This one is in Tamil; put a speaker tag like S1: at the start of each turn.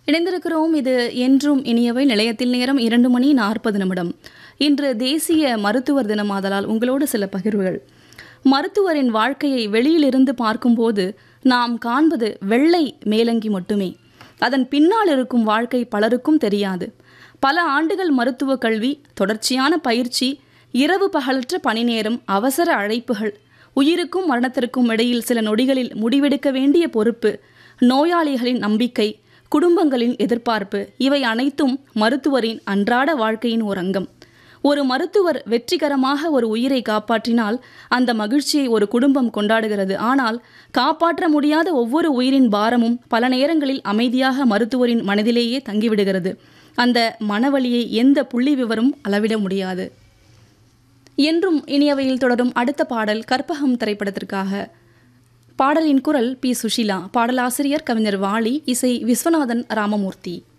S1: இணைந்திருக்கிறோம் இது என்றும் இனியவை நிலையத்தில் நேரம் இரண்டு மணி நாற்பது நிமிடம் இன்று தேசிய மருத்துவர் தினம் ஆதலால் உங்களோடு சில பகிர்வுகள் மருத்துவரின் வாழ்க்கையை வெளியிலிருந்து பார்க்கும்போது நாம் காண்பது வெள்ளை மேலங்கி மட்டுமே அதன் பின்னால் இருக்கும் வாழ்க்கை பலருக்கும் தெரியாது பல ஆண்டுகள் மருத்துவ கல்வி தொடர்ச்சியான பயிற்சி இரவு பகலற்ற பணி நேரம் அவசர அழைப்புகள் உயிருக்கும் மரணத்திற்கும் இடையில் சில நொடிகளில் முடிவெடுக்க வேண்டிய பொறுப்பு நோயாளிகளின் நம்பிக்கை குடும்பங்களின் எதிர்பார்ப்பு இவை அனைத்தும் மருத்துவரின் அன்றாட வாழ்க்கையின் ஒரு அங்கம் ஒரு மருத்துவர் வெற்றிகரமாக ஒரு உயிரை காப்பாற்றினால் அந்த மகிழ்ச்சியை ஒரு குடும்பம் கொண்டாடுகிறது ஆனால் காப்பாற்ற முடியாத ஒவ்வொரு உயிரின் பாரமும் பல நேரங்களில் அமைதியாக மருத்துவரின் மனதிலேயே தங்கிவிடுகிறது அந்த மனவழியை எந்த புள்ளி விவரம் அளவிட முடியாது என்றும் இனியவையில் தொடரும் அடுத்த பாடல் கற்பகம் திரைப்படத்திற்காக பாடலின் குரல் பி சுஷிலா பாடலாசிரியர் கவிஞர் வாலி இசை விஸ்வநாதன் ராமமூர்த்தி